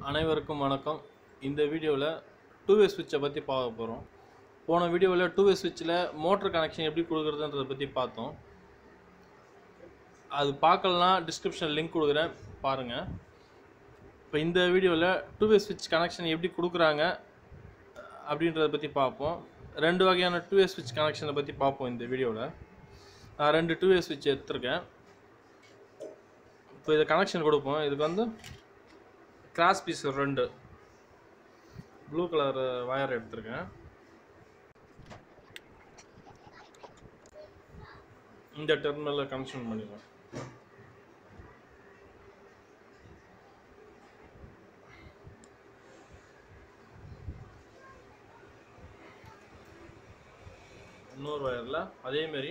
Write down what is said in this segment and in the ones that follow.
அனைவருக்கும் வணக்கம் இந்த வீடியோவில் டூ வே சுவிட்சை பற்றி பார்க்க போகிறோம் போன வீடியோவில் டூ வே சுவிட்சில் மோட்டர் கனெக்ஷன் எப்படி கொடுக்குறதுன்றதை பற்றி பார்த்தோம் அது பார்க்கலனா டிஸ்கிரிப்ஷன் லிங்க் கொடுக்குறேன் பாருங்கள் இப்போ இந்த வீடியோவில் டூ வே சுவிட்ச் கனெக்ஷன் எப்படி கொடுக்குறாங்க அப்படின்றத பற்றி பார்ப்போம் ரெண்டு வகையான டூ வே சுவிட்ச் கனெக்ஷனை பற்றி பார்ப்போம் இந்த வீடியோவில் நான் ரெண்டு டூ வே சுவிட்ச் எடுத்திருக்கேன் இப்போ இதை கனெக்ஷன் கொடுப்போம் இதுக்கு வந்து கிராஸ் பீஸ் ரெண்டு ப்ளூ கலர் வயர் எடுத்திருக்கேன் இந்த டெர்மினலில் கனெக்ஷன் பண்ணிடுவோம் இன்னொரு வயரில் அதேமாரி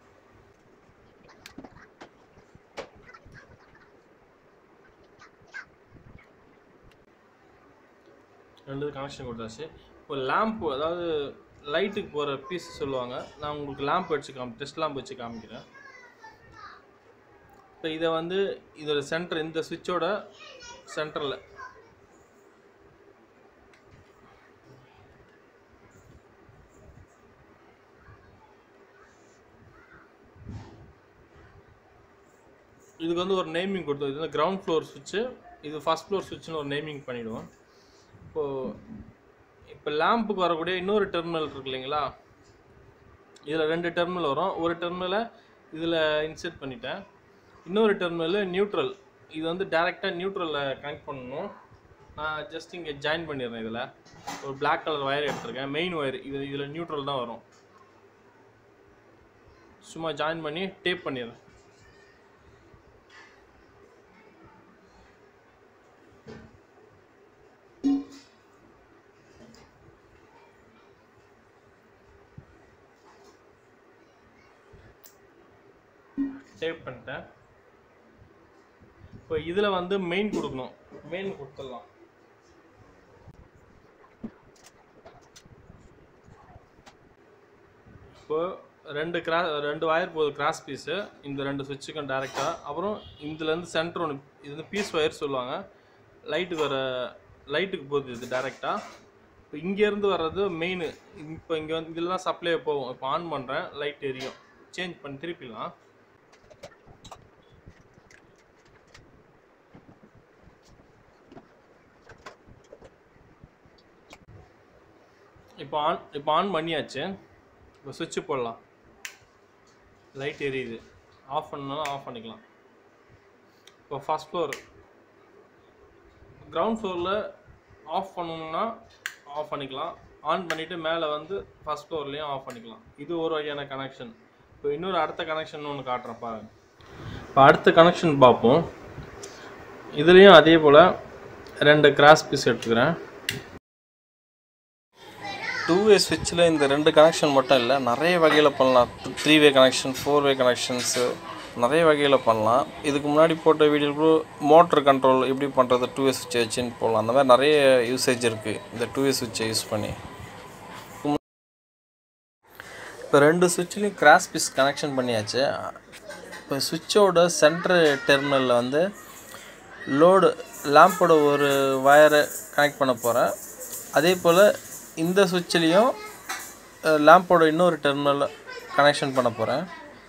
ரெண்டு கனெக்ஷன் கொடுத்தாச்சு இப்போ லேம்ப் அதாவது லைட்டுக்கு போகிற பீஸ் சொல்லுவாங்க நான் உங்களுக்கு லேம்ப் வச்சு காமி டெஸ்ட் லேம்ப் வச்சு காமிக்கிறேன் இப்போ இதை வந்து இதோட சென்டர் இந்த சுவிட்சோட சென்டரில் இதுக்கு வந்து ஒரு நேமிங் கொடுத்தோம் இது வந்து கிரவுண்ட் ஃப்ளோர் சுவிட்சு இது ஃபஸ்ட் ஃப்ளோர் சுவிட்சுன்னு ஒரு நேமிங் பண்ணிவிடுவோம் இப்போது இப்போ லேம்புக்கு வரக்கூடிய இன்னொரு டெர்மினல் இருக்கு இல்லைங்களா இதில் ரெண்டு டெர்மினல் வரும் ஒரு டெர்மினலை இதில் இன்செர்ட் பண்ணிட்டேன் இன்னொரு டெர்மினல் நியூட்ரல் இது வந்து டேரெக்டாக நியூட்ரலில் கனெக்ட் பண்ணணும் நான் ஜஸ்ட் இங்கே ஜாயின் பண்ணிடுறேன் இதில் ஒரு Black கலர் ஒயர் எடுத்திருக்கேன் மெயின் ஒயர் இது இதில் நியூட்ரல் தான் வரும் சும்மா ஜாயின் பண்ணி டேப் பண்ணிடுறேன் சேவ் பண்ணிட்டேன் இப்போ இதில் வந்து மெயின் கொடுக்கணும் மெயின் கொடுத்துடலாம் இப்போ ரெண்டு கிரா ரெண்டு வயர் போகுது கிராஸ் பீஸு இந்த ரெண்டு சுவிட்சுக்கும் டேரெக்டாக அப்புறம் இதுலேருந்து சென்டர் ஒன்று இது வந்து பீஸ் ஒயர் சொல்லுவாங்க லைட்டுக்கு வர லைட்டுக்கு போகுது இது டேரெக்டாக இப்போ இங்கேருந்து வர்றது மெயின் இப்போ இங்கே வந்து இதில் தான் சப்ளை போகும் இப்போ ஆன் பண்ணுறேன் லைட் எரியும் சேஞ்ச் பண்ணி திருப்பிடலாம் இப்போ ஆன் இப்போ ஆன் பண்ணியாச்சு இப்போ சுவிட்சு போடலாம் லைட் எரியுது ஆஃப் பண்ணாலும் ஆஃப் பண்ணிக்கலாம் இப்போ ஃபஸ்ட் ஃப்ளோர் கிரவுண்ட் ஃப்ளோரில் ஆஃப் பண்ணணும்னா ஆஃப் பண்ணிக்கலாம் ஆன் பண்ணிவிட்டு மேலே வந்து ஃபஸ்ட் ஃப்ளோர்லேயும் ஆஃப் பண்ணிக்கலாம் இது ஒரு வகையான கனெக்ஷன் இப்போ இன்னொரு அடுத்த கனெக்ஷன் ஒன்று காட்டுறேன் பாருங்க இப்போ அடுத்த கனெக்ஷன் பார்ப்போம் இதுலேயும் அதே போல் ரெண்டு கிராஸ் பீஸ் எடுத்துக்கிறேன் டூ வே ஸ்விட்சில் இந்த ரெண்டு கனெக்ஷன் மட்டும் இல்லை நிறைய வகையில் பண்ணலாம் three way connection four way connections நிறைய வகையில் பண்ணலாம் இதுக்கு முன்னாடி போட்ட வீடியோ கூட மோட்டர் கண்ட்ரோல் எப்படி பண்ணுறது டூ வே சுவிட்சை வச்சுன்னு போடலாம் அந்த மாதிரி நிறைய யூசேஜ் இருக்குது இந்த டூ வே சுவிட்சை யூஸ் பண்ணி இப்போ ரெண்டு சுவிட்ச்லேயும் கிராஸ் பீஸ் கனெக்ஷன் பண்ணியாச்சு இப்போ சுவிட்சோட சென்ட்ரு டெர்மினலில் வந்து லோடு லேம்போட ஒரு வயரை கனெக்ட் பண்ண போகிறேன் அதே போல் இந்த சுவிட்ச்லேயும் லேம்போட இன்னொரு டெர்மினல் கனெக்ஷன் பண்ண போகிறேன்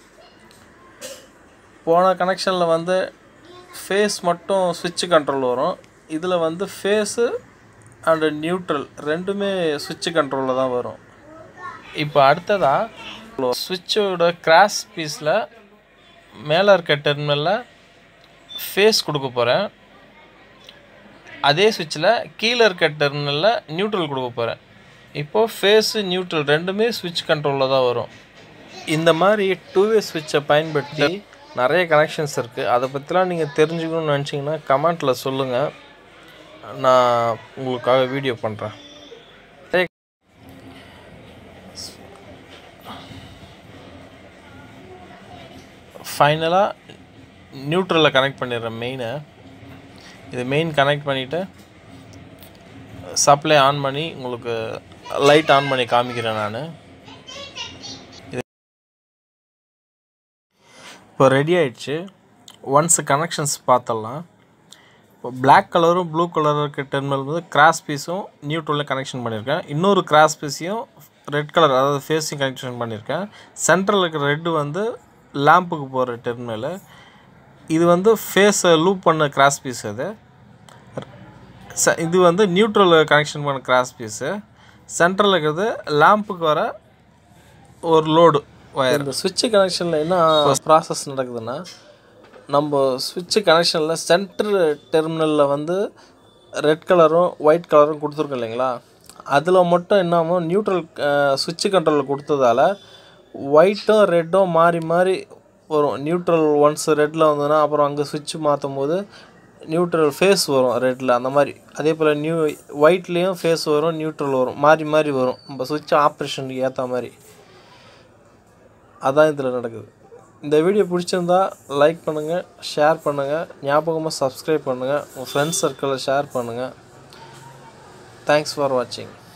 போன கனெக்ஷனில் வந்து ஃபேஸ் மட்டும் சுவிட்ச் கண்ட்ரோல் வரும் இதில் வந்து ஃபேஸு அண்டு நியூட்ரல் ரெண்டுமே சுவிட்ச் கண்ட்ரோலில் தான் வரும் இப்போ அடுத்ததாக சுவிட்சோட கிராஸ் பீஸில் மேலே இருக்க டெர்மினலில் ஃபேஸ் கொடுக்க போகிறேன் அதே சுவிட்சில் கீழே இருக்க டெர்மினலில் நியூட்ரல் கொடுக்க போகிறேன் இப்போது ஃபேஸு நியூட்ரல் ரெண்டுமே சுவிட்ச் கண்ட்ரோலில் தான் வரும் இந்த மாதிரி டூ வே சுவிட்சை பயன்படுத்தி நிறைய கனெக்ஷன்ஸ் இருக்குது அதை பற்றிலாம் நீங்கள் தெரிஞ்சுக்கணும்னு நினச்சிங்கன்னா கமெண்ட்டில் சொல்லுங்கள் நான் உங்களுக்காக வீடியோ பண்ணுறேன் ஃபைனலாக நியூட்ரலில் கனெக்ட் பண்ணிடுறேன் மெயினை இது மெயின் கனெக்ட் பண்ணிவிட்டு சப்ளை ஆன் பண்ணி உங்களுக்கு லைட் ஆன் பண்ணி காமிக்கிறேன் நான் இப்போ ரெடி ஆயிடுச்சு ஒன்ஸ் கனெக்ஷன்ஸ் பார்த்தலாம் இப்போ பிளாக் கலரும் ப்ளூ கலரும் இருக்க டெர்மினல் வந்து கிராஸ் பீஸும் நியூட்ரலில் கனெக்ஷன் பண்ணியிருக்கேன் இன்னொரு கிராஸ் பீஸையும் ரெட் கலர் அதாவது ஃபேஸையும் கனெக்ஷன் பண்ணியிருக்கேன் சென்டரில் இருக்கிற ரெட்டு வந்து லேம்புக்கு போகிற டெர்மினலு இது வந்து ஃபேஸை லூப் பண்ண கிராஸ் பீஸ் அது ச இது வந்து நியூட்ரல் கனெக்ஷன் பண்ண கிராஸ் பீஸு சென்டரில் இருக்கிறது லேம்புக்கு வர ஒரு லோடு ஒயர் இந்த சுவிட்சு கனெக்ஷனில் என்ன ப்ராசஸ் நடக்குதுன்னா நம்ம சுவிட்சு கனெக்ஷனில் சென்டர் டெர்மினலில் வந்து ரெட் கலரும் ஒயிட் கலரும் கொடுத்துருக்கோம் இல்லைங்களா அதில் மட்டும் என்னாமோ நியூட்ரல் சுவிட்சு கண்ட்ரோலில் கொடுத்ததால ஒயிட்டும் ரெட்டும் மாறி மாறி வரும் நியூட்ரல் ஒன்ஸ் ரெட்டில் வந்ததுன்னா அப்புறம் அங்கே சுவிட்ச் மாற்றும் போது நியூட்ரல் ஃபேஸ் வரும் ரெட்டில் அந்த மாதிரி அதே போல் நியூ ஒயிட்லேயும் ஃபேஸ் வரும் நியூட்ரல் வரும் மாறி மாறி வரும் நம்ம சுவிட்ச் ஆப்ரேஷனுக்கு ஏற்ற மாதிரி அதான் இதில் நடக்குது இந்த வீடியோ பிடிச்சிருந்தா லைக் பண்ணுங்கள் ஷேர் பண்ணுங்கள் ஞாபகமாக சப்ஸ்கிரைப் பண்ணுங்கள் உங்கள் ஃப்ரெண்ட்ஸ் சர்க்கிளில் ஷேர் பண்ணுங்கள் தேங்க்ஸ் ஃபார் வாட்சிங்